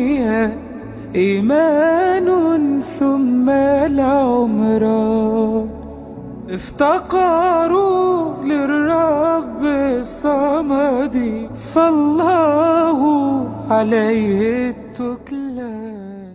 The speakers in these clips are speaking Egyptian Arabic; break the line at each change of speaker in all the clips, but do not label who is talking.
الدنيا إيمان ثم العمران افتقروا للرب الصمد فالله عليه التكلان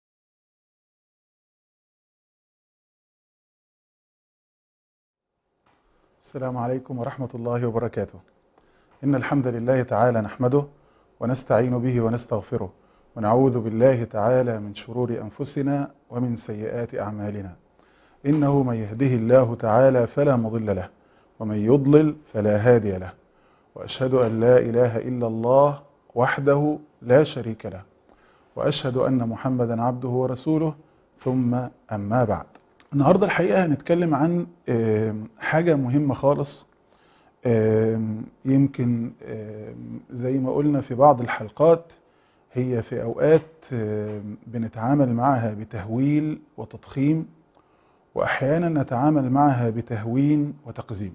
السلام عليكم ورحمة الله وبركاته إن الحمد لله تعالى نحمده ونستعين به ونستغفره ونعوذ بالله تعالى من شرور أنفسنا ومن سيئات أعمالنا إنه من يهده الله تعالى فلا مضل له ومن يضلل فلا هادي له وأشهد أن لا إله إلا الله وحده لا شريك له وأشهد أن محمدا عبده ورسوله ثم أما بعد النهاردة الحقيقة هنتكلم عن حاجة مهمة خالص يمكن زي ما قلنا في بعض الحلقات هي في أوقات بنتعامل معها بتهويل وتضخيم وأحيانا نتعامل معها بتهوين وتقزيم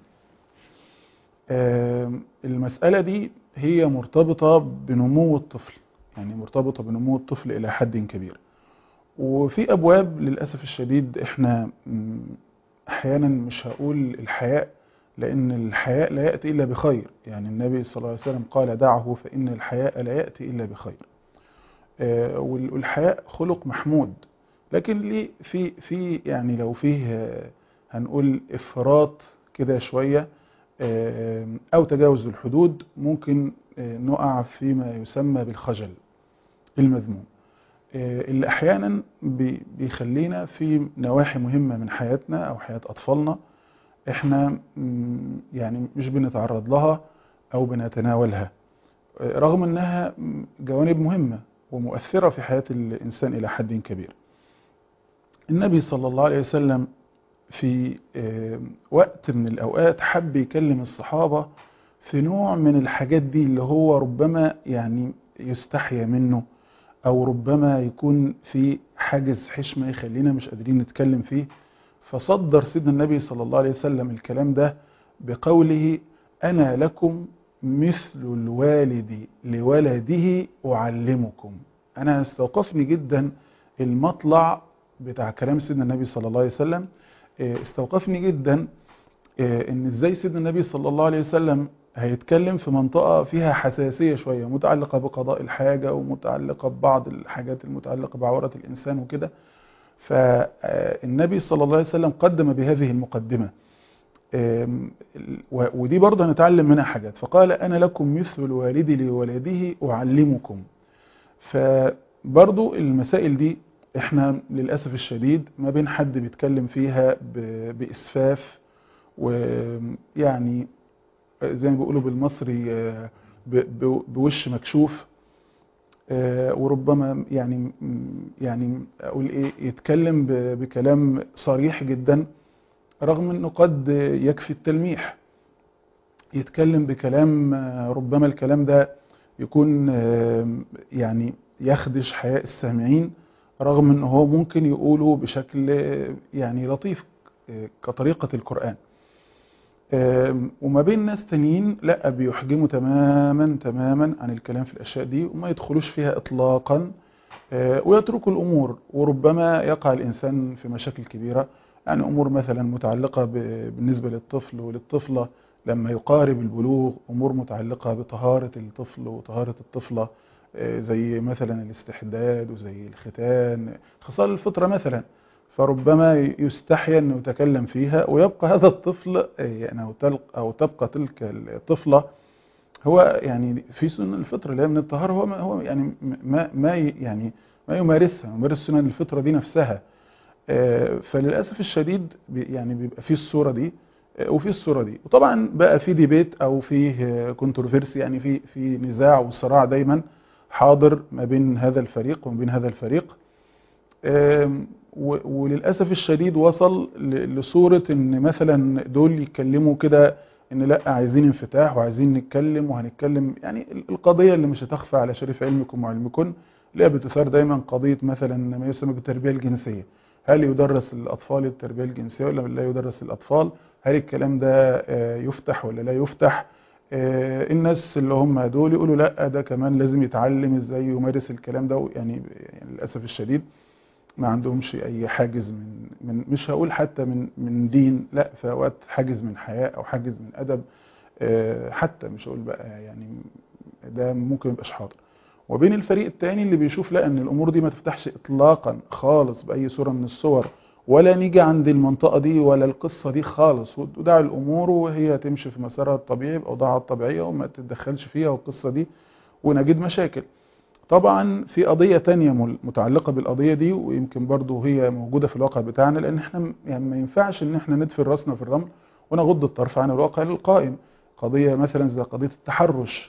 المسألة دي هي مرتبطة بنمو الطفل يعني مرتبطة بنمو الطفل إلى حد كبير وفي أبواب للأسف الشديد إحنا أحيانا مش هقول الحياء لأن الحياء لا يأتي إلا بخير يعني النبي صلى الله عليه وسلم قال دعه فإن الحياء لا يأتي إلا بخير والحياء خلق محمود لكن ليه في في يعني لو فيه هنقول افراط كده شويه او تجاوز الحدود ممكن نقع فيما يسمى بالخجل المذموم اللي احيانا بيخلينا في نواحي مهمه من حياتنا او حياه اطفالنا احنا يعني مش بنتعرض لها او بنتناولها رغم انها جوانب مهمه ومؤثره في حياه الانسان الى حد كبير النبي صلى الله عليه وسلم في وقت من الأوقات حب يكلم الصحابة في نوع من الحاجات دي اللي هو ربما يعني يستحيا منه أو ربما يكون في حاجز حشمة يخلينا مش قادرين نتكلم فيه فصدر سيدنا النبي صلى الله عليه وسلم الكلام ده بقوله أنا لكم مثل الوالد لولده أعلمكم أنا استوقفني جدا المطلع بتاع كلام سيدنا النبي صلى الله عليه وسلم استوقفني جدا ان ازاي سيدنا النبي صلى الله عليه وسلم هيتكلم في منطقة فيها حساسية شوية متعلقة بقضاء الحاجة ومتعلقة ببعض الحاجات المتعلقة بعورة الإنسان وكده فالنبي صلى الله عليه وسلم قدم بهذه المقدمة ودي برضه نتعلم منها حاجات فقال أنا لكم مثل الوالد لولده أعلمكم فبرضه المسائل دي احنا للأسف الشديد ما بين حد بيتكلم فيها بإسفاف ويعني زي ما بيقولوا بالمصري بوش مكشوف وربما يعني يعني اقول ايه يتكلم بكلام صريح جدا رغم انه قد يكفي التلميح يتكلم بكلام ربما الكلام ده يكون يعني يخدش حياء السامعين رغم ان هو ممكن يقوله بشكل يعني لطيف كطريقة القرآن وما بين ناس تانيين لا بيحجموا تماما تماما عن الكلام في الأشياء دي وما يدخلوش فيها إطلاقا ويتركوا الأمور وربما يقع الإنسان في مشاكل كبيرة يعني أمور مثلا متعلقة بالنسبة للطفل وللطفلة لما يقارب البلوغ أمور متعلقة بطهارة الطفل وطهارة الطفلة زي مثلا الاستحداد وزي الختان خصال الفطرة مثلا فربما يستحيا أنه يتكلم فيها ويبقى هذا الطفل يعني أو تبقى تلك الطفلة هو يعني في سنن الفطرة اللي هي من الطهارة هو هو يعني ما ما يعني ما يمارسها يمارس سنن الفطرة دي نفسها فللأسف الشديد يعني بيبقى في الصورة دي وفي الصورة دي وطبعا بقى في ديبيت أو في كونتروفيرسي يعني في في نزاع وصراع دايما حاضر ما بين هذا الفريق وما بين هذا الفريق وللأسف الشديد وصل لصورة ان مثلا دول يتكلموا كده ان لا عايزين انفتاح وعايزين نتكلم وهنتكلم يعني القضية اللي مش هتخفى على شريف علمكم وعلمكم اللي بتثار دايما قضية مثلا ما يسمى بالتربية الجنسية هل يدرس الأطفال التربية الجنسية ولا لا يدرس الأطفال هل الكلام ده يفتح ولا لا يفتح آه، الناس اللي هم دول يقولوا لا ده كمان لازم يتعلم ازاي يمارس الكلام ده يعني يعني للاسف الشديد ما عندهمش اي حاجز من من مش هقول حتى من من دين لا في اوقات حاجز من حياء او حاجز من ادب آه، حتى مش هقول بقى يعني ده ممكن يبقاش حاضر وبين الفريق التاني اللي بيشوف لا ان الامور دي ما تفتحش اطلاقا خالص باي صوره من الصور ولا نيجي عند المنطقه دي ولا القصه دي خالص ودع الامور وهي تمشي في مسارها الطبيعي باوضاعها الطبيعيه وما تتدخلش فيها والقصه دي ونجد مشاكل طبعا في قضيه تانية مل- متعلقه بالقضيه دي ويمكن برضو هي موجوده في الواقع بتاعنا لان احنا م- يعني ما ينفعش ان احنا ندفن راسنا في الرمل ونغض الطرف عن الواقع القائم قضيه مثلا زي قضيه التحرش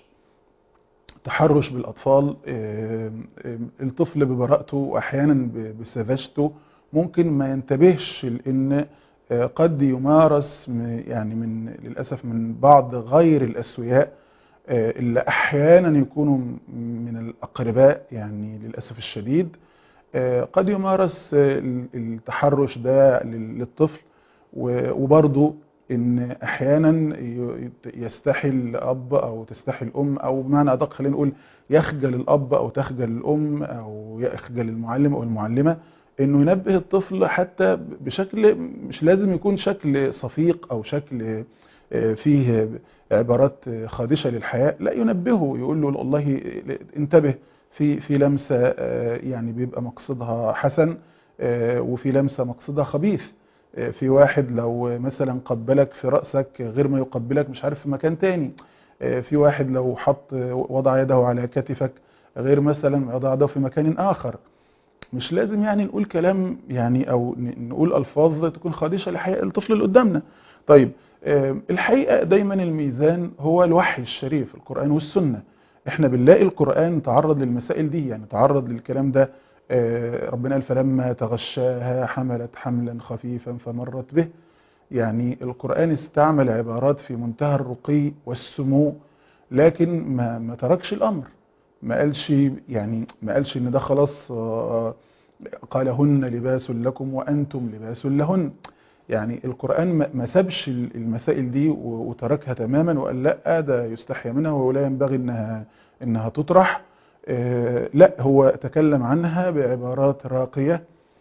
التحرش بالأطفال آم، آم، الطفل ببراءته وأحيانا ب- بسذاجته ممكن ما ينتبهش لأن آه، قد يمارس م- يعني من للأسف من بعض غير الأسوياء آه، اللي أحيانا يكونوا م- من الأقرباء يعني للأسف الشديد آه، قد يمارس آه، ال- التحرش ده لل- للطفل و- وبرضه ان احيانا ي- يستحي الاب او تستحي الام او بمعنى ادق خلينا نقول يخجل الاب او تخجل الام او يخجل المعلم او المعلمه انه ينبه الطفل حتى بشكل مش لازم يكون شكل صفيق او شكل آه، فيه عبارات آه، خادشه للحياء لا ينبهه يقول له والله انتبه في في لمسه آه، يعني بيبقى مقصدها حسن آه، وفي لمسه مقصدها خبيث آه، في واحد لو مثلا قبلك في رأسك غير ما يقبلك مش عارف في مكان تاني آه، في واحد لو حط وضع يده على كتفك غير مثلا ما يضع يده في مكان آخر مش لازم يعني نقول كلام يعني أو ن- نقول ألفاظ تكون خادشة لحياء الطفل اللي قدامنا طيب آه، الحقيقة دايما الميزان هو الوحي الشريف القرآن والسنة احنا بنلاقي القرآن تعرض للمسائل دي يعني تعرض للكلام ده آه، ربنا قال فلما تغشاها حملت حملا خفيفا فمرت به يعني القرآن استعمل عبارات في منتهى الرقي والسمو لكن ما ما تركش الأمر ما قالش يعني ما قالش ان ده خلاص آه، قالهن لباس لكم وأنتم لباس لهن يعني القرآن ما ما سابش المسائل دي و- وتركها تماما وقال لا ده يستحيا منها ولا ينبغي انها انها تطرح آه، لا هو تكلم عنها بعبارات راقية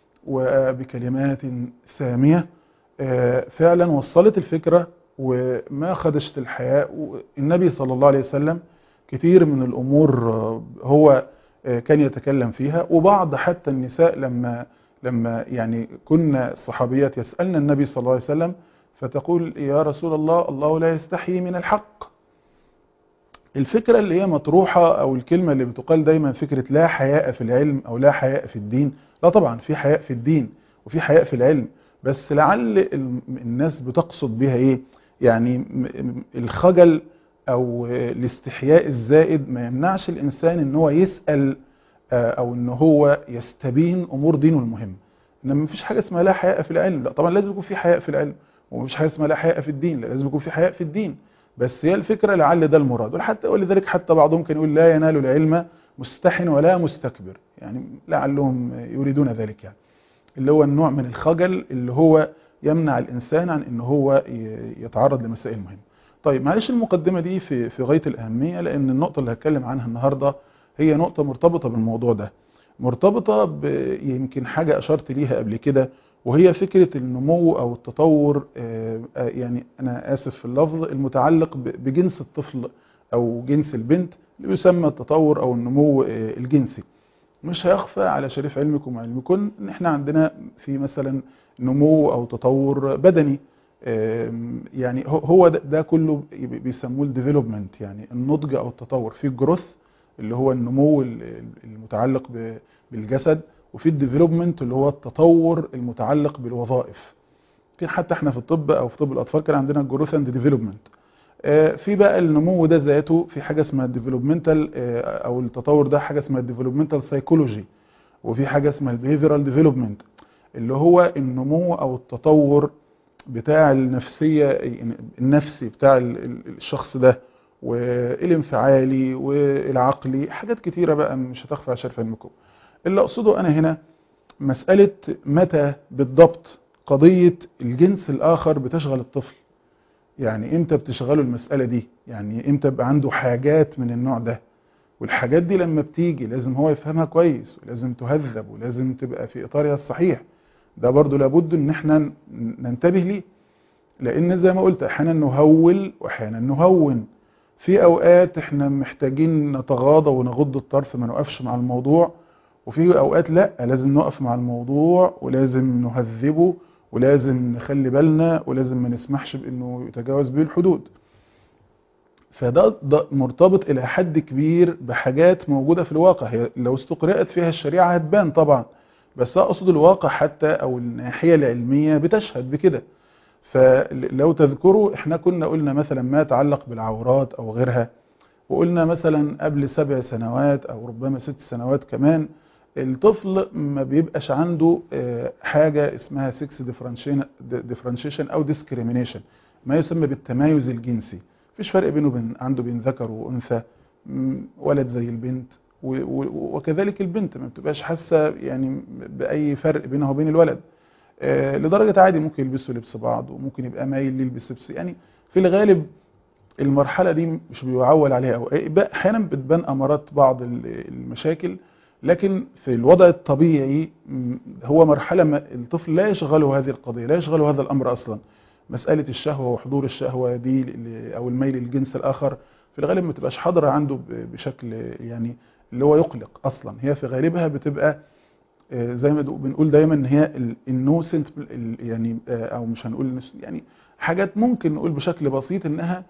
وبكلمات سامية آه، فعلا وصلت الفكرة وما خدشت الحياء النبي صلى الله عليه وسلم كتير من الأمور آه، هو آه، كان يتكلم فيها وبعض حتى النساء لما لما يعني كنا الصحابيات يسألن النبي صلى الله عليه وسلم فتقول يا رسول الله الله لا يستحيي من الحق الفكرة اللي هي مطروحة أو الكلمة اللي بتقال دايما فكرة لا حياء في العلم أو لا حياء في الدين لا طبعا في حياء في الدين وفي حياء في العلم بس لعل ال- الناس بتقصد بها إيه يعني م- م- الخجل أو الاستحياء الزائد ما يمنعش الإنسان إن هو يسأل آه، أو إن هو يستبين أمور دينه المهمة إنما مفيش حاجة اسمها لا حياء في العلم لا طبعا لازم يكون في حياء في العلم ومفيش حاجة اسمها لا حياء في الدين لا لازم يكون في حياء في الدين بس هي الفكرة لعل ده المراد وحتى ولذلك حتى بعضهم كان يقول لا ينال العلم مستحن ولا مستكبر يعني لعلهم يريدون ذلك يعني اللي هو النوع من الخجل اللي هو يمنع الإنسان عن ان هو ي- يتعرض لمسائل مهمة طيب معلش المقدمة دي في في غاية الأهمية لأن النقطة اللي هتكلم عنها النهاردة هي نقطة مرتبطة بالموضوع ده مرتبطة ب- يمكن حاجة أشرت ليها قبل كده وهي فكرة النمو أو التطور آه، آه، يعني أنا آسف في اللفظ المتعلق ب- بجنس الطفل أو جنس البنت اللي يسمى التطور أو النمو آه، الجنسي مش هيخفى على شريف علمكم وعلمكم ان احنا عندنا في مثلا نمو او تطور بدني آم، يعني هو- هو ده, ده كله بي- بيسموه الديفلوبمنت يعني النضج او التطور في الجروث اللي هو النمو ال- المتعلق ب- بالجسد وفي الديفلوبمنت اللي هو التطور المتعلق بالوظائف يمكن حتى احنا في الطب او في طب الاطفال كان عندنا الجروث اند ديفلوبمنت في بقى النمو ده ذاته في حاجه اسمها الديفلوبمنتال او التطور ده حاجه اسمها الديفلوبمنتال سايكولوجي وفي حاجه اسمها البيهيفيرال ديفلوبمنت اللي هو النمو او التطور بتاع النفسيه النفسي بتاع ال- ال- الشخص ده والانفعالي والعقلي حاجات كتيره بقى مش هتخفى على شرف علمكم اللي اقصده انا هنا مساله متى بالضبط قضيه الجنس الاخر بتشغل الطفل يعني امتى بتشغله المسألة دي يعني امتى بقى عنده حاجات من النوع ده والحاجات دي لما بتيجي لازم هو يفهمها كويس ولازم تهذب ولازم تبقى في اطارها الصحيح ده برضو لابد ان احنا ننتبه ليه لان زي ما قلت احيانا نهول واحيانا نهون في اوقات احنا محتاجين نتغاضى ونغض الطرف ما نقفش مع الموضوع وفي اوقات لا لازم نقف مع الموضوع ولازم نهذبه ولازم نخلي بالنا ولازم ما نسمحش بانه يتجاوز به الحدود فده ده مرتبط الى حد كبير بحاجات موجودة في الواقع هي لو استقرأت فيها الشريعة هتبان طبعا بس اقصد الواقع حتى او الناحية العلمية بتشهد بكده فلو تذكروا احنا كنا قلنا مثلا ما يتعلق بالعورات او غيرها وقلنا مثلا قبل سبع سنوات او ربما ست سنوات كمان الطفل ما بيبقاش عنده حاجة اسمها سكس ديفرنشيشن او ديسكريمينيشن ما يسمى بالتمايز الجنسي مفيش فرق بينه وبين عنده بين ذكر وانثى ولد زي البنت وكذلك البنت ما بتبقاش حاسه يعني باي فرق بينها وبين الولد لدرجه عادي ممكن يلبسوا لبس بعض وممكن يبقى مايل يلبس لبس يعني في الغالب المرحله دي مش بيعول عليها او احيانا بتبان امارات بعض المشاكل لكن في الوضع الطبيعي هو مرحله ما الطفل لا يشغله هذه القضيه لا يشغله هذا الامر اصلا مسألة الشهوة وحضور الشهوة دي أو الميل للجنس الآخر في الغالب ما تبقاش حاضرة عنده بشكل يعني اللي هو يقلق أصلا هي في غالبها بتبقى زي ما بنقول دايما ان هي النوسنت يعني او مش هنقول يعني حاجات ممكن نقول بشكل بسيط انها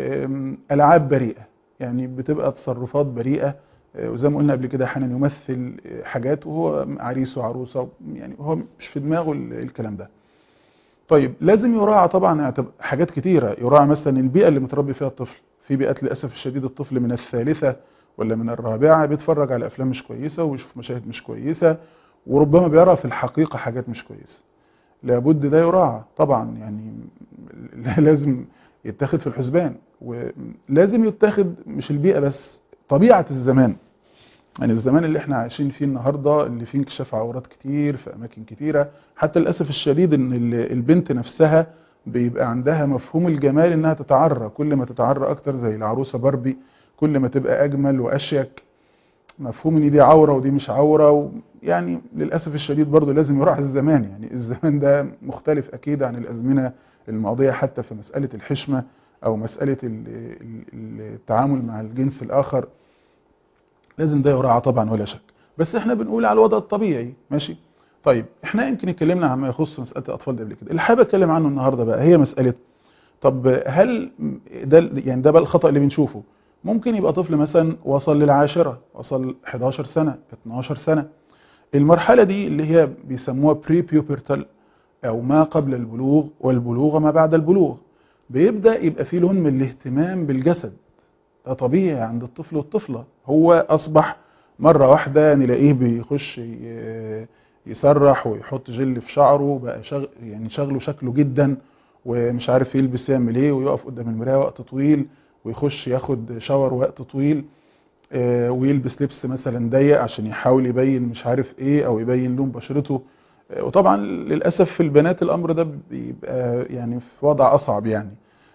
العاب بريئة يعني بتبقى تصرفات بريئة وزي ما قلنا قبل كده احيانا يمثل حاجات وهو عريس وعروسة يعني هو مش في دماغه الكلام ده طيب لازم يراعى طبعا حاجات كتيرة يراعى مثلا البيئة اللي متربي فيها الطفل في بيئات للأسف الشديد الطفل من الثالثة ولا من الرابعة بيتفرج على أفلام مش كويسة ويشوف مشاهد مش كويسة وربما بيرى في الحقيقة حاجات مش كويسة لابد ده يراعى طبعا يعني لازم يتاخد في الحسبان ولازم يتاخد مش البيئة بس طبيعة الزمان يعني الزمان اللي احنا عايشين فيه النهاردة اللي فيه انكشاف عورات كتير في اماكن كتيرة حتى للأسف الشديد ان البنت نفسها بيبقى عندها مفهوم الجمال انها تتعرى كل ما تتعرى اكتر زي العروسة باربي كل ما تبقى اجمل واشيك مفهوم ان دي عورة ودي مش عورة يعني للأسف الشديد برضو لازم يراعي الزمان يعني الزمان ده مختلف اكيد عن الازمنة الماضية حتى في مسألة الحشمة او مسألة التعامل مع الجنس الاخر لازم ده يراعى طبعا ولا شك بس احنا بنقول على الوضع الطبيعي ماشي طيب احنا يمكن اتكلمنا عما يخص مساله الاطفال ده قبل كده اللي حابب اتكلم عنه النهارده بقى هي مساله طب هل ده يعني ده بقى الخطا اللي بنشوفه ممكن يبقى طفل مثلا وصل للعاشره وصل 11 سنه 12 سنه المرحله دي اللي هي بيسموها بري بيوبرتال او ما قبل البلوغ والبلوغ ما بعد البلوغ بيبدا يبقى فيه لون من الاهتمام بالجسد ده طبيعي عند الطفل والطفلة هو أصبح مرة واحدة نلاقيه بيخش يسرح ويحط جل في شعره بقى شغ... يعني شغله شكله جدا ومش عارف يلبس يعمل ايه ويقف قدام المراية وقت طويل ويخش ياخد شاور وقت طويل ويلبس لبس مثلا ضيق عشان يحاول يبين مش عارف ايه او يبين لون بشرته وطبعا للأسف في البنات الأمر ده بيبقى يعني في وضع أصعب يعني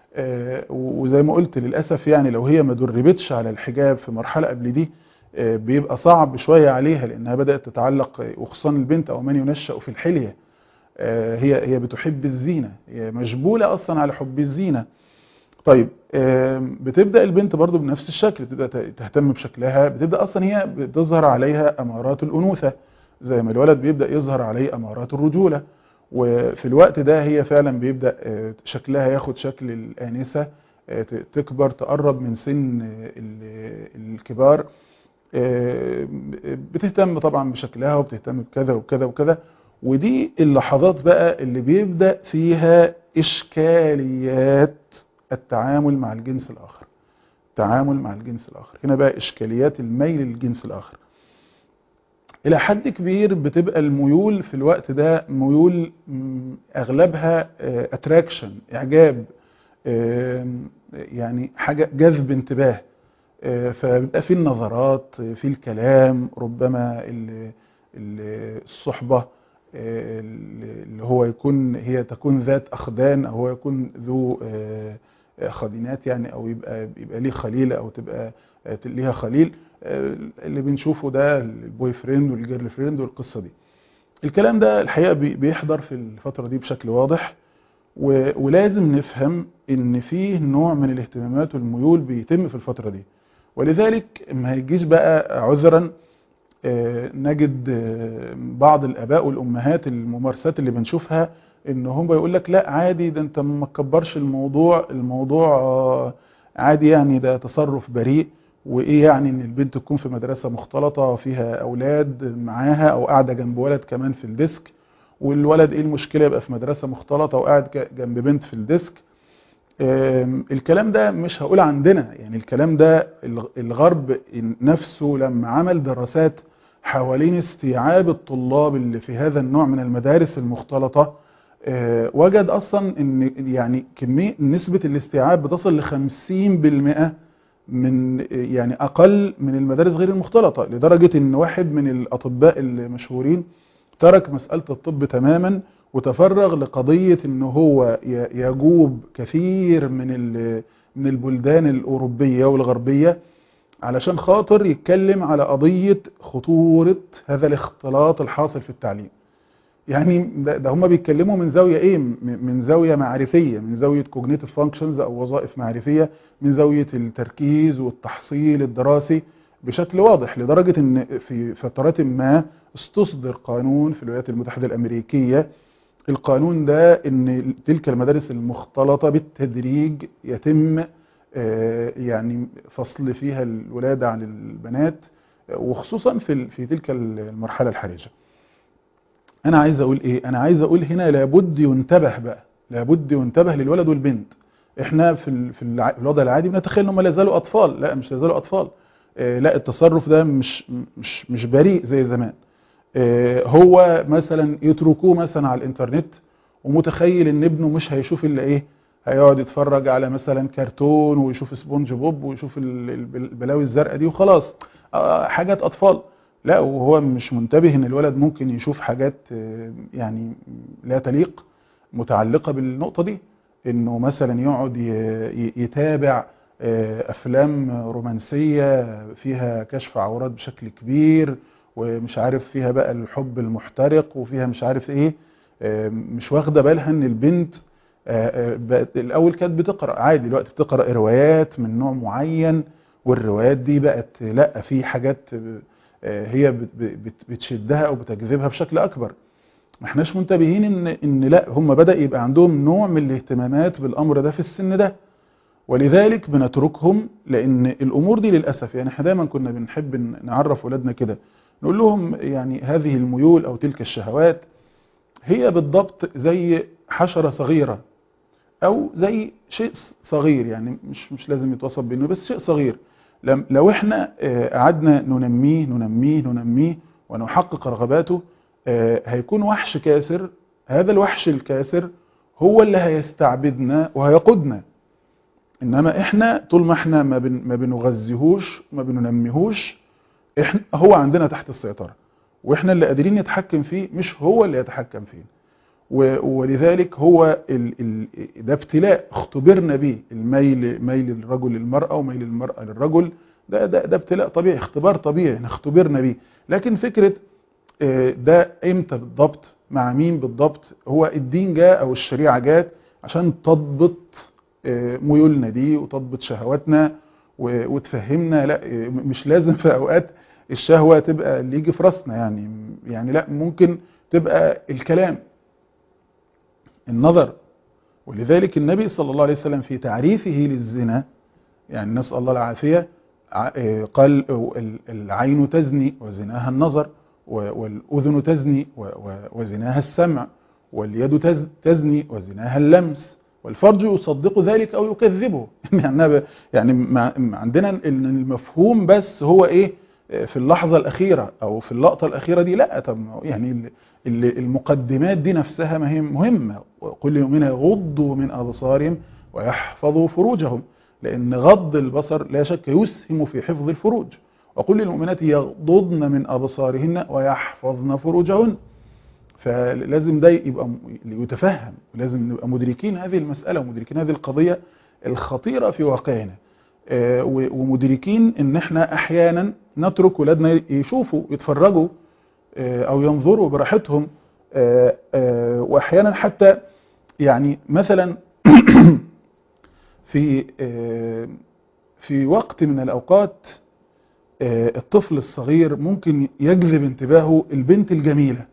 وزي ما قلت للأسف يعني لو هي ما دربتش على الحجاب في مرحلة قبل دي بيبقى صعب شوية عليها لأنها بدأت تتعلق وخصوصا البنت أو من ينشأ في الحلية هي هي بتحب الزينة هي مجبولة أصلا على حب الزينة طيب بتبدأ البنت برضو بنفس الشكل بتبدأ تهتم بشكلها بتبدأ أصلا هي بتظهر عليها أمارات الأنوثة زي ما الولد بيبدأ يظهر عليه أمارات الرجولة وفي الوقت ده هي فعلا بيبدأ شكلها ياخد شكل الآنسة تكبر تقرب من سن الكبار بتهتم طبعا بشكلها وبتهتم بكذا وكذا وكذا ودي اللحظات بقى اللي بيبدأ فيها إشكاليات التعامل مع الجنس الآخر التعامل مع الجنس الآخر هنا بقى إشكاليات الميل للجنس الآخر إلى حد كبير بتبقى الميول في الوقت ده ميول أغلبها اتراكشن إعجاب يعني حاجة جذب انتباه فبيبقى في النظرات في الكلام ربما الصحبة آه، اللي هو يكون هي تكون ذات أخدان أو هو يكون ذو آه، آه، خدينات يعني أو يبقى يبقى ليه خليلة أو تبقى آه، ليها خليل آه، اللي بنشوفه ده البوي فريند والجيرل فريند والقصة دي الكلام ده الحقيقة بي- بيحضر في الفترة دي بشكل واضح و- ولازم نفهم ان فيه نوع من الاهتمامات والميول بيتم في الفترة دي ولذلك ما هيجيش بقى عذرا آه، نجد آه، بعض الاباء والامهات الممارسات اللي بنشوفها ان هم يقول لك لا عادي ده انت ما تكبرش الموضوع الموضوع آه، عادي يعني ده تصرف بريء وايه يعني ان البنت تكون في مدرسة مختلطة فيها اولاد معاها او قاعدة جنب ولد كمان في الديسك والولد ايه المشكلة يبقى في مدرسة مختلطة وقاعد ج- جنب بنت في الديسك آم، الكلام ده مش هقول عندنا يعني الكلام ده الغ- الغرب نفسه لما عمل دراسات حوالين استيعاب الطلاب اللي في هذا النوع من المدارس المختلطة آه، وجد اصلا ان يعني كمية نسبة الاستيعاب بتصل ل 50% من يعني اقل من المدارس غير المختلطة لدرجة ان واحد من الاطباء المشهورين ترك مسألة الطب تماما وتفرغ لقضية ان هو ي- يجوب كثير من ال- من البلدان الأوروبية والغربية علشان خاطر يتكلم على قضية خطورة هذا الاختلاط الحاصل في التعليم يعني ده, ده هم بيتكلموا من زاوية ايه م- من زاوية معرفية من زاوية cognitive functions او وظائف معرفية من زاوية التركيز والتحصيل الدراسي بشكل واضح لدرجة ان في فترات ما استصدر قانون في الولايات المتحدة الامريكية القانون ده ان تلك المدارس المختلطة بالتدريج يتم آه، يعني فصل فيها الولادة عن البنات آه، وخصوصا في ال- في تلك المرحلة الحرجة انا عايز اقول ايه انا عايز اقول هنا لابد ينتبه بقى لابد ينتبه للولد والبنت احنا في ال- في الع- في الوضع العادي بنتخيل ان هم لا زالوا اطفال لا مش لا زالوا اطفال آه، لا التصرف ده مش مش مش بريء زي زمان آه، هو مثلا يتركوه مثلا على الانترنت ومتخيل ان ابنه مش هيشوف الا ايه هيقعد يتفرج على مثلا كرتون ويشوف سبونج بوب ويشوف ال- ال- البلاوي الزرقاء دي وخلاص آه، حاجات اطفال لا وهو مش منتبه ان الولد ممكن يشوف حاجات آه، يعني لا تليق متعلقة بالنقطة دي انه مثلا يقعد ي- ي- يتابع آه، افلام رومانسية فيها كشف عورات بشكل كبير ومش عارف فيها بقى الحب المحترق وفيها مش عارف ايه آه، مش واخده بالها ان البنت آه، آه، بقت الاول كانت بتقرا عادي دلوقتي بتقرا روايات من نوع معين والروايات دي بقت لا في حاجات آه، هي بت- بت- بتشدها او بتجذبها بشكل اكبر ما احناش منتبهين ان ان لا هم بدا يبقى عندهم نوع من الاهتمامات بالامر ده في السن ده ولذلك بنتركهم لان الامور دي للاسف يعني احنا دايما كنا بنحب ن- نعرف اولادنا كده نقول لهم يعني هذه الميول او تلك الشهوات هي بالضبط زي حشرة صغيرة او زي شيء صغير يعني مش مش لازم يتوصف بانه بس شيء صغير لم- لو احنا آه، قعدنا ننميه ننميه ننميه ونحقق رغباته آه، هيكون وحش كاسر هذا الوحش الكاسر هو اللي هيستعبدنا وهيقودنا انما احنا طول ما احنا ما, بن ما بنغذيهوش ما بننميهوش احنا هو عندنا تحت السيطرة واحنا اللي قادرين نتحكم فيه مش هو اللي يتحكم فيه و- ولذلك هو ال ال ده ابتلاء اختبرنا به الميل ميل الرجل للمرأة وميل المرأة للرجل ده ده ده ابتلاء طبيعي اختبار طبيعي احنا اختبرنا به لكن فكرة آه، ده امتى بالضبط مع مين بالضبط هو الدين جاء او الشريعة جات عشان تضبط آه، ميولنا دي وتضبط شهواتنا و- وتفهمنا لا آه، مش لازم في اوقات الشهوة تبقى اللي يجي في راسنا يعني يعني لا ممكن تبقى الكلام النظر ولذلك النبي صلى الله عليه وسلم في تعريفه للزنا يعني نسأل الله العافية ع- آه، قال ال- العين تزني وزناها النظر و- والأذن تزني و- و- وزناها السمع واليد تز- تزني وزناها اللمس والفرج يصدق ذلك أو يكذبه يعني ب- يعني مع- مع- عندنا إن المفهوم بس هو إيه آه، في اللحظة الأخيرة أو في اللقطة الأخيرة دي لا طب ما هو يعني ال- ال- المقدمات دي نفسها ما هي مهمة وقل للمؤمنين يغضوا من أبصارهم ويحفظوا فروجهم لأن غض البصر لا شك يسهم في حفظ الفروج وقل للمؤمنات يغضضن من أبصارهن ويحفظن فروجهن فلازم ده يبقى م- يتفهم ولازم نبقى مدركين هذه المسألة ومدركين هذه القضية الخطيرة في واقعنا آه، و- ومدركين ان احنا احيانا نترك ولادنا يشوفوا يتفرجوا آه، او ينظروا براحتهم آه، آه، واحيانا حتى يعني مثلا في آه، في وقت من الاوقات آه، الطفل الصغير ممكن يجذب انتباهه البنت الجميلة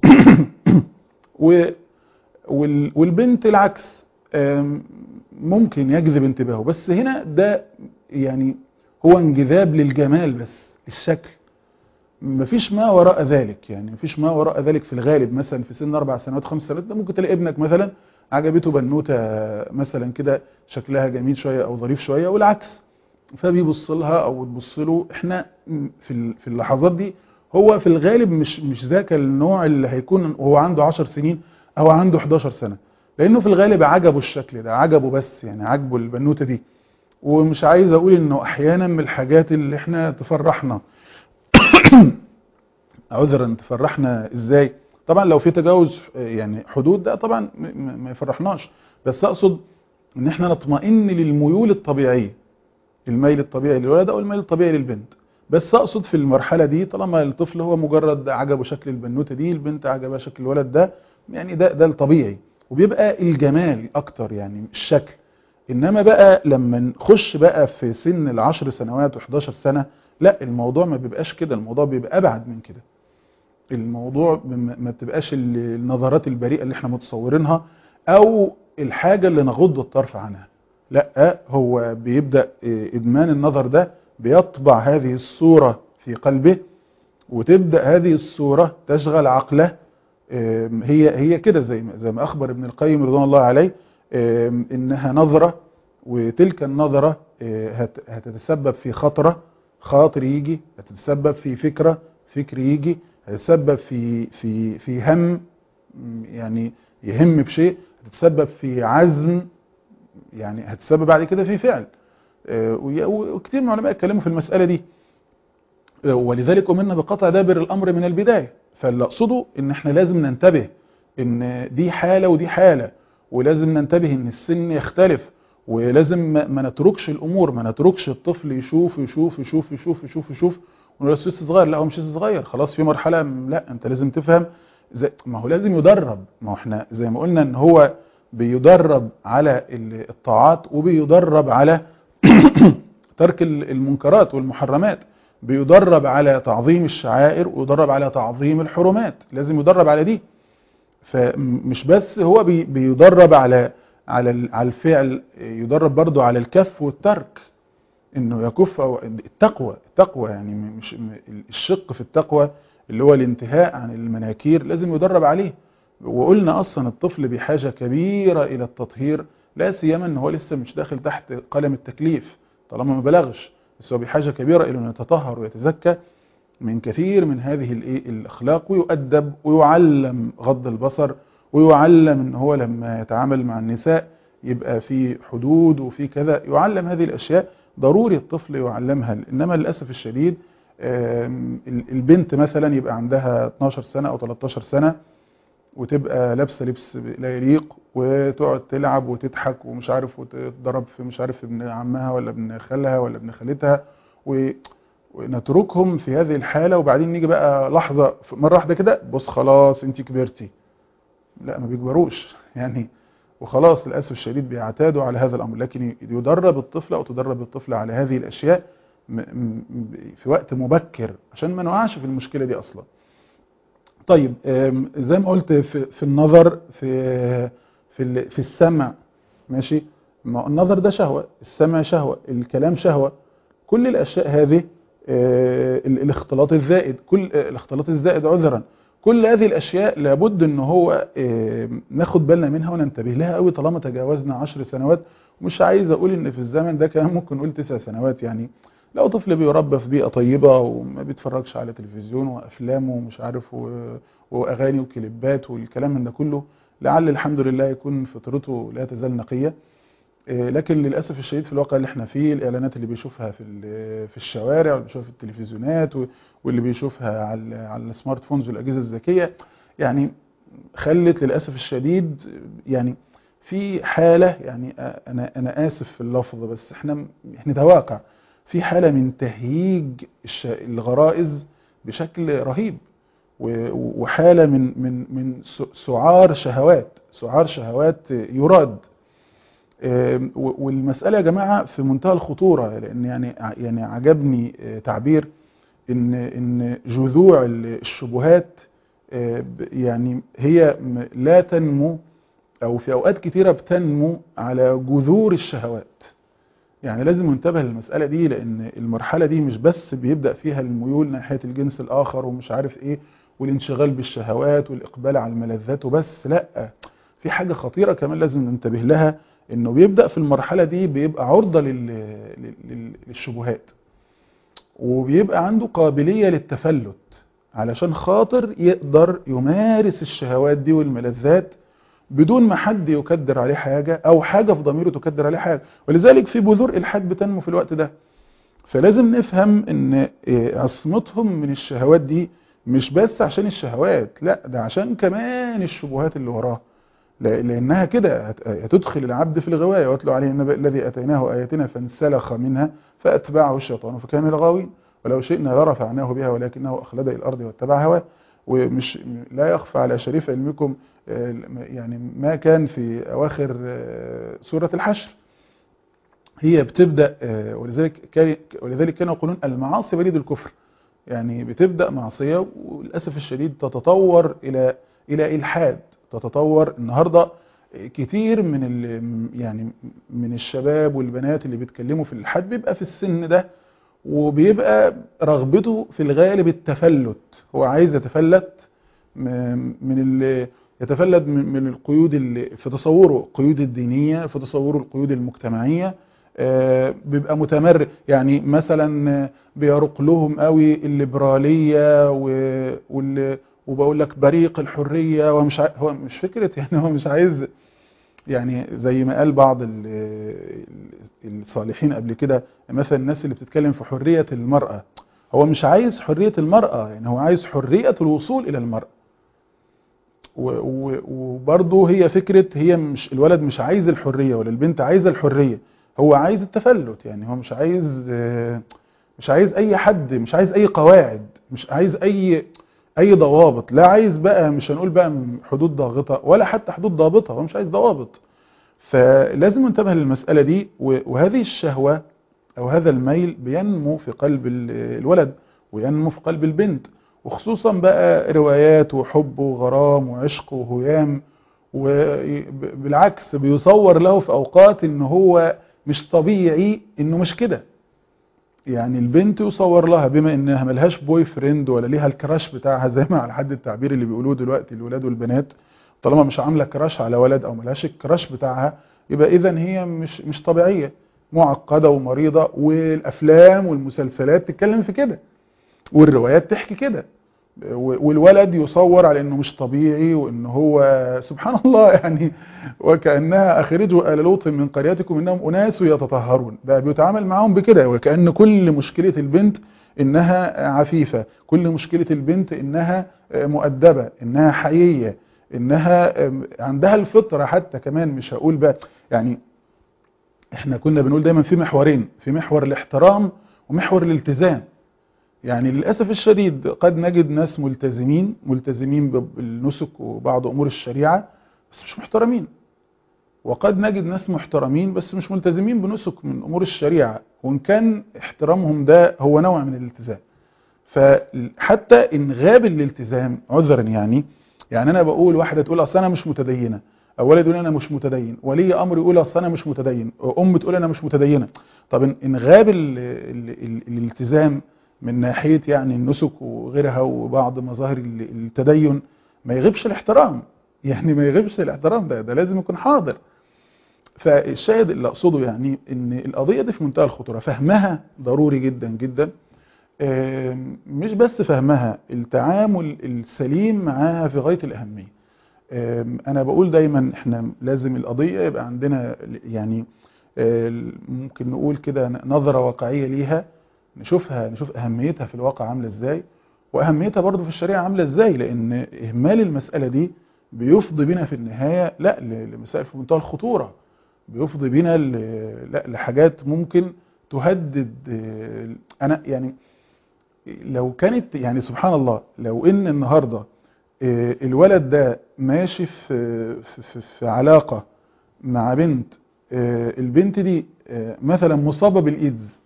و- وال- والبنت العكس آم، ممكن يجذب انتباهه بس هنا ده يعني هو انجذاب للجمال بس الشكل مفيش ما وراء ذلك يعني مفيش ما وراء ذلك في الغالب مثلا في سن اربع سنوات خمس سنوات ده ممكن تلاقي ابنك مثلا عجبته بنوته مثلا كده شكلها جميل شويه او ظريف شويه والعكس فبيبص لها او تبص له احنا في ال- في اللحظات دي هو في الغالب مش مش ذاك النوع اللي هيكون وهو عنده 10 سنين او عنده 11 سنه لانه في الغالب عجبه الشكل ده عجبه بس يعني عجبه البنوته دي ومش عايز اقول انه احيانا من الحاجات اللي احنا تفرحنا عذرا تفرحنا ازاي طبعا لو في تجاوز آه، يعني حدود ده طبعا م- م- ما يفرحناش بس اقصد ان احنا نطمئن للميول الطبيعيه الميل الطبيعي للولد او الميل الطبيعي للبنت بس اقصد في المرحله دي طالما الطفل هو مجرد عجبه شكل البنوته دي البنت عجبها شكل الولد ده يعني ده ده الطبيعي وبيبقى الجمال اكتر يعني الشكل انما بقى لما نخش بقى في سن العشر سنوات و11 سنه لا الموضوع ما بيبقاش كده الموضوع بيبقى ابعد من كده الموضوع ما ما بتبقاش ال- النظرات البريئه اللي احنا متصورينها او الحاجه اللي نغض الطرف عنها لا هو بيبدا إيه، ادمان النظر ده بيطبع هذه الصوره في قلبه وتبدا هذه الصوره تشغل عقله آم، هي هي كده زي ما زي ما اخبر ابن القيم رضوان الله عليه آم، انها نظره وتلك النظره آه، هت- هتتسبب في خطره خاطر يجي هتتسبب في فكره فكر يجي هتتسبب في في في هم م، يعني يهم بشيء هتتسبب في عزم يعني هتسبب بعد كده في فعل آه، وي- وكتير من العلماء اتكلموا في المسألة دي آه، ولذلك أمرنا بقطع دابر الأمر من البداية فاللي أقصده إن إحنا لازم ننتبه إن دي حالة ودي حالة ولازم ننتبه إن السن يختلف ولازم ما ما نتركش الأمور ما نتركش الطفل يشوف يشوف يشوف يشوف يشوف يشوف ونقول له لسه صغير لا هو مش لسه صغير خلاص في مرحلة م- لا أنت لازم تفهم زي ما هو لازم يدرب ما هو احنا زي ما قلنا ان هو بيدرب على ال- الطاعات وبيدرب على ترك ال- المنكرات والمحرمات بيدرب على تعظيم الشعائر ويدرب على تعظيم الحرمات لازم يدرب على دي فمش بس هو بي- بيدرب على على ال- على الفعل يدرب برضو على الكف والترك انه يكف أو التقوى التقوى يعني مش الشق في التقوى اللي هو الانتهاء عن المناكير لازم يدرب عليه وقلنا اصلا الطفل بحاجة كبيرة الى التطهير لا سيما ان هو لسه مش داخل تحت قلم التكليف طالما ما بلغش بس هو بحاجة كبيرة الى انه يتطهر ويتزكى من كثير من هذه الايه الاخلاق ويؤدب ويعلم غض البصر ويعلم ان هو لما يتعامل مع النساء يبقى في حدود وفي كذا يعلم هذه الاشياء ضروري الطفل يعلمها انما للاسف الشديد آم، البنت مثلا يبقى عندها 12 سنة او 13 سنة وتبقى لابسه لبس لا يليق وتقعد تلعب وتضحك ومش عارف وتضرب في مش عارف ابن عمها ولا ابن خالها ولا ابن خالتها و ونتركهم في هذه الحالة وبعدين نيجي بقى لحظة مرة واحدة كده بص خلاص انت كبرتي لا ما بيكبروش يعني وخلاص للأسف الشديد بيعتادوا على هذا الأمر لكن يدرب الطفل أو تدرب الطفل على هذه الأشياء م- م- في وقت مبكر عشان ما نقعش في المشكلة دي أصلا طيب آم، زي ما قلت في, في النظر في في ال- في السمع ماشي ما هو النظر ده شهوة السمع شهوة الكلام شهوة كل الأشياء هذه آه، ال- الاختلاط الزائد كل آه، الاختلاط الزائد عذرا كل هذه الأشياء لابد ان هو آه، ناخد بالنا منها وننتبه لها قوي طالما تجاوزنا عشر سنوات ومش عايز اقول ان في الزمن ده كمان ممكن نقول تسع سنوات يعني لو طفل بيربى في بيئة طيبة وما بيتفرجش على تلفزيون وافلام ومش عارف و- واغاني وكليبات والكلام من ده كله لعل الحمد لله يكون فطرته لا تزال نقية آه، لكن للاسف الشديد في الواقع اللي احنا فيه الاعلانات اللي بيشوفها في ال- في الشوارع واللي بيشوفها في التلفزيونات و- واللي بيشوفها على على السمارت فونز والاجهزه الذكيه يعني خلت للاسف الشديد يعني في حاله يعني انا انا اسف في اللفظ بس احنا احنا ده واقع في حاله من تهييج الش- الغرائز بشكل رهيب و- وحاله من من من س- سعار شهوات سعار شهوات يراد آم، و- والمساله يا جماعه في منتهى الخطوره لان يعني ع- يعني عجبني آه، تعبير ان ان جذوع ال- الشبهات آه، ب- يعني هي م- لا تنمو او في اوقات كتيره بتنمو على جذور الشهوات يعني لازم ننتبه للمسألة دي لأن المرحلة دي مش بس بيبدأ فيها الميول ناحية الجنس الآخر ومش عارف إيه والانشغال بالشهوات والإقبال على الملذات وبس لأ في حاجة خطيرة كمان لازم ننتبه لها إنه بيبدأ في المرحلة دي بيبقى عرضة لل... لل... للشبهات وبيبقى عنده قابلية للتفلت علشان خاطر يقدر يمارس الشهوات دي والملذات بدون ما حد يكدر عليه حاجة أو حاجة في ضميره تكدر عليه حاجة ولذلك في بذور الحاد بتنمو في الوقت ده فلازم نفهم ان إيه، عصمتهم من الشهوات دي مش بس عشان الشهوات لا ده عشان كمان الشبهات اللي وراها لا- لانها كده هت- هتدخل العبد في الغوايه واتلو عليه النبأ الذي اتيناه اياتنا فانسلخ منها فاتبعه الشيطان فكان من الغاوين ولو شئنا لرفعناه بها ولكنه اخلد الى الارض واتبع هواه ومش لا يخفى على شريف علمكم آه، يعني ما كان في اواخر آه، سوره الحشر هي بتبدا آه، ولذلك كان ولذلك كانوا يقولون المعاصي بريد الكفر يعني بتبدا معصيه وللاسف الشديد تتطور الى الى الحاد تتطور النهارده كتير من ال- يعني من الشباب والبنات اللي بيتكلموا في الالحاد بيبقى في السن ده وبيبقى رغبته في الغالب التفلت هو عايز يتفلت م- من ال يتفلت من من القيود اللي في تصوره القيود الدينية في تصوره القيود المجتمعية آه، بيبقى متمرد يعني مثلا آه، بيرق لهم قوي الليبرالية و- وال- وبقول لك بريق الحرية ومش عاي- هو مش فكرة يعني هو مش عايز يعني زي ما قال بعض ال- الصالحين قبل كده مثلا الناس اللي بتتكلم في حرية المرأة هو مش عايز حرية المرأة يعني هو عايز حرية الوصول إلى المرأة و- و- وبرضه هي فكرة هي مش الولد مش عايز الحرية ولا البنت عايزة الحرية هو عايز التفلت يعني هو مش عايز آه، مش عايز أي حد مش عايز أي قواعد مش عايز أي أي ضوابط لا عايز بقى مش هنقول بقى حدود ضاغطة ولا حتى حدود ضابطة هو مش عايز ضوابط فلازم ننتبه للمسألة دي و- وهذه الشهوة أو هذا الميل بينمو في قلب ال- الولد وينمو في قلب البنت وخصوصا بقى روايات وحب وغرام وعشق وهيام وبالعكس بيصور له في أوقات إن هو مش طبيعي إنه مش كده يعني البنت يصور لها بما إنها ملهاش بوي فريند ولا ليها الكراش بتاعها زي ما على حد التعبير اللي بيقولوه دلوقتي الولاد والبنات طالما مش عاملة كراش على ولد أو ملهاش الكراش بتاعها يبقى إذا هي مش مش طبيعية معقدة ومريضة والأفلام والمسلسلات تتكلم في كده والروايات تحكي كده والولد يصور على انه مش طبيعي وان هو سبحان الله يعني وكانها اخرجوا ال لوط من قريتكم انهم اناس يتطهرون بقى بيتعامل معاهم بكده وكان كل مشكله البنت انها عفيفه كل مشكله البنت انها مؤدبه انها حييه انها عندها الفطره حتى كمان مش هقول بقى يعني احنا كنا بنقول دايما في محورين في محور الاحترام ومحور الالتزام يعني للأسف الشديد قد نجد ناس ملتزمين ملتزمين بالنسك وبعض أمور الشريعة بس مش محترمين وقد نجد ناس محترمين بس مش ملتزمين بنسك من أمور الشريعة وإن كان احترامهم ده هو نوع من الالتزام فحتى إن غاب الالتزام عذرا يعني يعني أنا بقول واحدة تقول أصل أنا مش متدينة أو ولد يقول أنا مش متدين ولي أمر يقول أصل أنا مش متدين أم تقول أنا مش متدينة طب إن غاب ال ال ال الالتزام من ناحية يعني النسك وغيرها وبعض مظاهر التدين ما يغيبش الاحترام يعني ما يغيبش الاحترام ده ده لازم يكون حاضر فالشاهد اللي أقصده يعني ان القضية دي في منتهى الخطورة فهمها ضروري جدا جدا مش بس فهمها التعامل السليم معاها في غاية الأهمية أنا بقول دايما احنا لازم القضية يبقى عندنا يعني ممكن نقول كده نظرة واقعية ليها نشوفها نشوف أهميتها في الواقع عاملة إزاي وأهميتها برضو في الشريعة عاملة إزاي لأن إهمال المسألة دي بيفضي بنا في النهاية لا ل- لمسائل في منتهى الخطورة بيفضي بنا ل- لا لحاجات ممكن تهدد آه، انا يعني لو كانت يعني سبحان الله لو ان النهارده آه، الولد ده ماشي في في, في, في علاقة مع بنت آه، البنت دي آه، مثلا مصابة بالايدز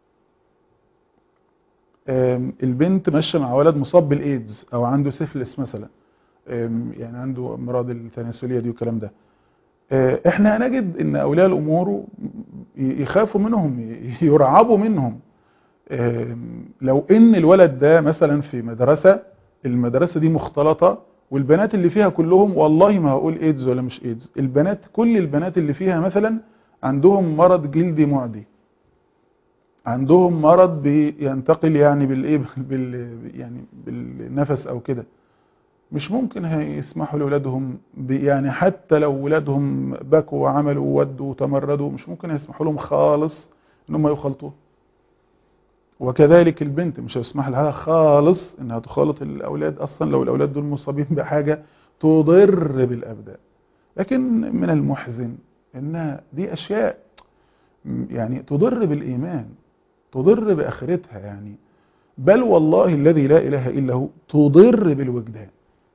آم، البنت ماشيه مع ولد مصاب بالايدز او عنده سيفلس مثلا آم، يعني عنده امراض التناسليه دي والكلام ده آه، احنا هنجد ان اولياء الامور ي- يخافوا منهم ي- يرعبوا منهم آم، لو ان الولد ده مثلا في مدرسه المدرسه دي مختلطه والبنات اللي فيها كلهم والله ما هقول ايدز ولا مش ايدز البنات كل البنات اللي فيها مثلا عندهم مرض جلدي معدي عندهم مرض بينتقل يعني بالايه بال يعني بالنفس او كده مش ممكن هيسمحوا لاولادهم ب- يعني حتى لو ولادهم بكوا وعملوا وودوا وتمردوا مش ممكن هيسمحوا لهم خالص ان هم يخلطوا وكذلك البنت مش هيسمح لها خالص انها تخالط الاولاد اصلا لو الاولاد دول مصابين بحاجه تضر بالابدان لكن من المحزن ان دي اشياء يعني تضر بالايمان تضر باخرتها يعني بل والله الذي لا اله الا هو تضر بالوجدان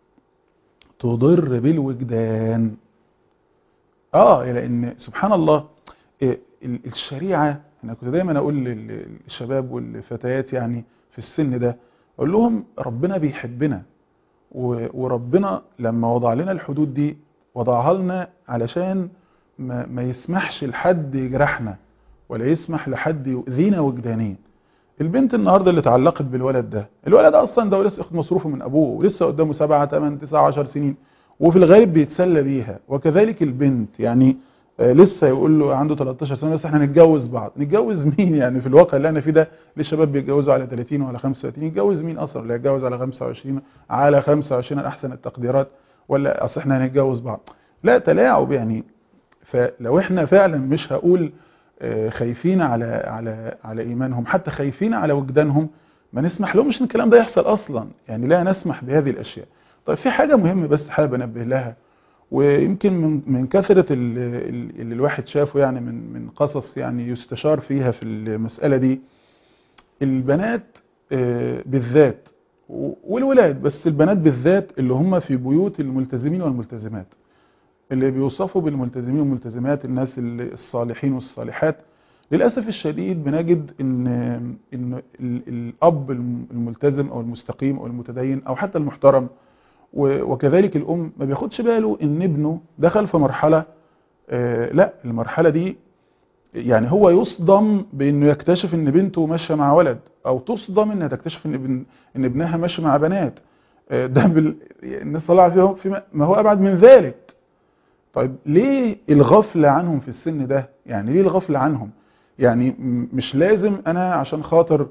تضر بالوجدان اه لان سبحان الله إيه، ال- الشريعه انا كنت دايما اقول لل- للشباب والفتيات يعني في السن ده اقول لهم ربنا بيحبنا و- وربنا لما وضع لنا الحدود دي وضعها لنا علشان ما, ما يسمحش لحد يجرحنا ولا يسمح لحد يؤذينا وجدانيا البنت النهارده اللي اتعلقت بالولد ده الولد اصلا ده لسه ياخد مصروفه من ابوه ولسه قدامه 7 8 9 10 سنين وفي الغالب بيتسلى بيها وكذلك البنت يعني آه، لسه يقول له عنده 13 سنه بس احنا نتجوز بعض نتجوز مين يعني في الواقع اللي انا فيه ده ليه الشباب بيتجوزوا على 30 ولا 35 يتجوز مين اصلا اللي يتجوز على 25 على 25 احسن التقديرات ولا اصل احنا هنتجوز بعض لا تلاعب يعني فلو احنا فعلا مش هقول آه، خايفين على على على ايمانهم حتى خايفين على وجدانهم ما نسمح لهمش ان الكلام ده يحصل اصلا يعني لا نسمح بهذه الاشياء طيب في حاجه مهمه بس حابب انبه لها ويمكن من من كثره ال- ال- اللي الواحد شافه يعني من من قصص يعني يستشار فيها في المساله دي البنات آه، بالذات و- والولاد بس البنات بالذات اللي هم في بيوت الملتزمين والملتزمات اللي بيوصفوا بالملتزمين والملتزمات الناس ال- الصالحين والصالحات للأسف الشديد بنجد إن إن ال- الأب الم- الملتزم أو المستقيم أو المتدين أو حتى المحترم و- وكذلك الأم ما بياخدش باله إن ابنه دخل في مرحلة آه، لا المرحلة دي يعني هو يصدم بإنه يكتشف إن بنته ماشية مع ولد أو تصدم إنها تكتشف إن ابن إن ابنها ماشي مع بنات آه، ده بال... الناس طلع فيهم في ما هو أبعد من ذلك طيب ليه الغفلة عنهم في السن ده يعني ليه الغفلة عنهم يعني م- مش لازم انا عشان خاطر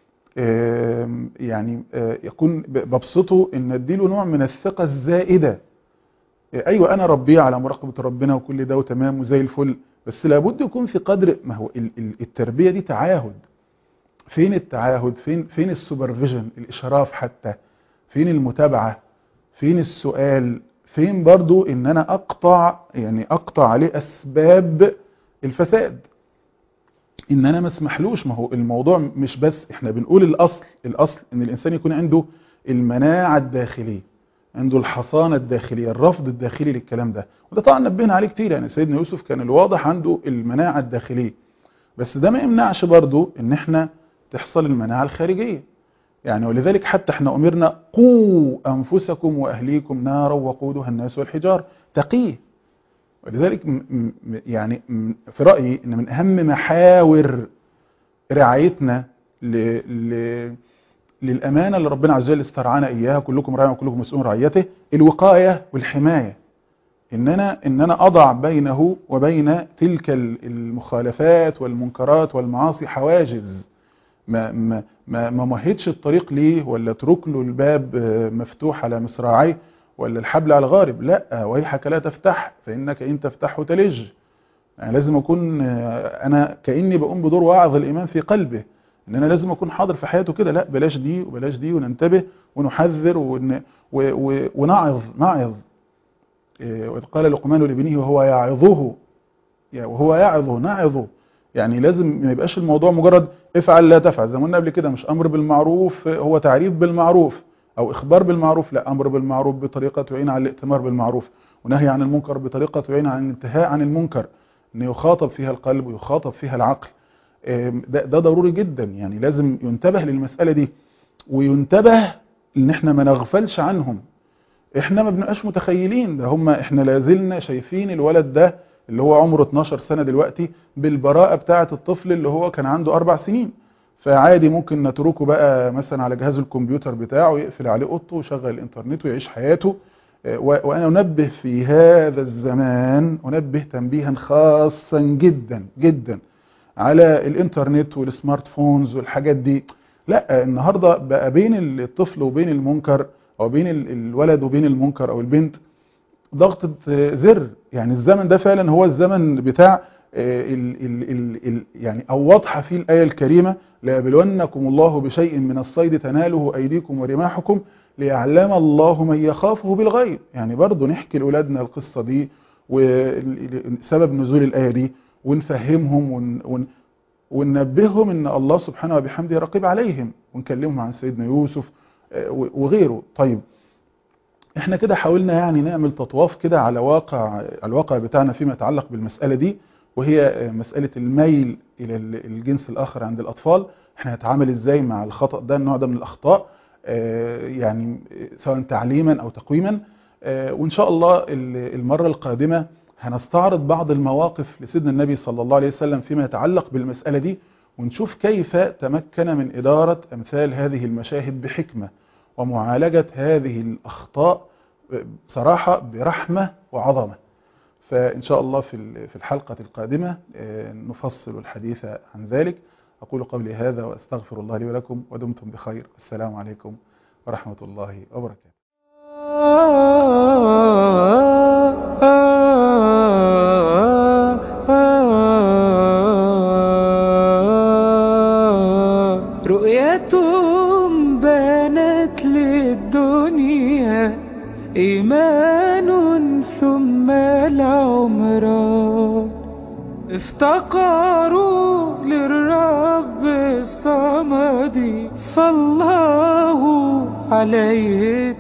آم، يعني آه، يكون ب- ببسطه ان اديله نوع من الثقة الزائدة آه، ايوه انا ربيه على مراقبة ربنا وكل ده وتمام وزي الفل بس لابد يكون في قدر ما هو ال- ال- التربية دي تعاهد فين التعاهد فين فين السوبرفيجن الاشراف حتى فين المتابعة فين السؤال فين برضو ان انا اقطع يعني اقطع عليه اسباب الفساد ان انا ما اسمحلوش ما هو الموضوع مش بس احنا بنقول الاصل الاصل ان الانسان يكون عنده المناعة الداخلية عنده الحصانة الداخلية الرفض الداخلي للكلام ده وده طبعا نبهنا عليه كتير يعني سيدنا يوسف كان الواضح عنده المناعة الداخلية بس ده ما يمنعش برضو ان احنا تحصل المناعة الخارجية يعني ولذلك حتى احنا امرنا قوا انفسكم واهليكم نارا وقودها الناس والحجار تقيه ولذلك م- م- يعني م- في رايي ان من اهم محاور رعايتنا ل... ل... للامانه اللي ربنا عز وجل استرعانا اياها كلكم راع وكلكم مسؤول عن رعيته الوقايه والحمايه ان انا ان انا اضع بينه وبين تلك المخالفات والمنكرات والمعاصي حواجز ما ما ما ما مهدش الطريق ليه ولا اترك له الباب آه، مفتوح على مصراعيه ولا الحبل على الغارب لا ويحك لا تفتح فانك ان تفتحه تلج يعني لازم اكون آه، انا كاني بقوم بدور واعظ الايمان في قلبه ان انا لازم اكون حاضر في حياته كده لا بلاش دي وبلاش دي وننتبه ونحذر ون و و ونعظ نعظ إيه، وإذ قال لقمان لابنه وهو يعظه يعني وهو يعظه نعظه يعني لازم ما يبقاش الموضوع مجرد افعل لا تفعل زي ما قلنا قبل كده مش امر بالمعروف هو تعريف بالمعروف او اخبار بالمعروف لا امر بالمعروف بطريقه تعين على الائتمار بالمعروف ونهي عن المنكر بطريقه تعين على الانتهاء عن المنكر ان يخاطب فيها القلب ويخاطب فيها العقل آم، ده, ده ضروري جدا يعني لازم ينتبه للمساله دي وينتبه ان احنا ما نغفلش عنهم احنا ما بنبقاش متخيلين ده هم احنا لازلنا شايفين الولد ده اللي هو عمره 12 سنة دلوقتي بالبراءة بتاعة الطفل اللي هو كان عنده أربع سنين فعادي ممكن نتركه بقى مثلا على جهاز الكمبيوتر بتاعه يقفل عليه اوضته ويشغل الانترنت ويعيش حياته آه، و- وأنا أنبه في هذا الزمان أنبه تنبيها خاصا جدا جدا على الانترنت والسمارت فونز والحاجات دي لا النهاردة بقى بين الطفل وبين المنكر أو بين ال- الولد وبين المنكر أو البنت ضغطة آه، زر يعني الزمن ده فعلا هو الزمن بتاع آه، ال ال ال ال يعني أو واضحة فيه الآية الكريمة ليبلونكم الله بشيء من الصيد تناله أيديكم ورماحكم ليعلم الله من يخافه بالغيب يعني برضو نحكي لأولادنا القصة دي وسبب نزول الآية دي ونفهمهم ون ون وننبههم ان الله سبحانه وبحمده رقيب عليهم ونكلمهم عن سيدنا يوسف آه، وغيره طيب احنا كده حاولنا يعني نعمل تطواف كده على واقع الواقع بتاعنا فيما يتعلق بالمسألة دي وهي مسألة الميل إلى الجنس الآخر عند الأطفال احنا هنتعامل ازاي مع الخطأ ده النوع ده من الأخطاء آه، يعني سواء تعليما أو تقويما آه، وإن شاء الله ال- المرة القادمة هنستعرض بعض المواقف لسيدنا النبي صلى الله عليه وسلم فيما يتعلق بالمسألة دي ونشوف كيف تمكن من إدارة أمثال هذه المشاهد بحكمة ومعالجة هذه الأخطاء صراحة برحمة وعظمة فإن شاء الله في ال- في الحلقة القادمة آه، نفصل الحديث عن ذلك أقول قولي هذا وأستغفر الله لي ولكم ودمتم بخير السلام عليكم ورحمة الله وبركاته
رؤيتهم بانت للدنيا إيمان ثم العمران افتقروا للرب الصمد فالله عليه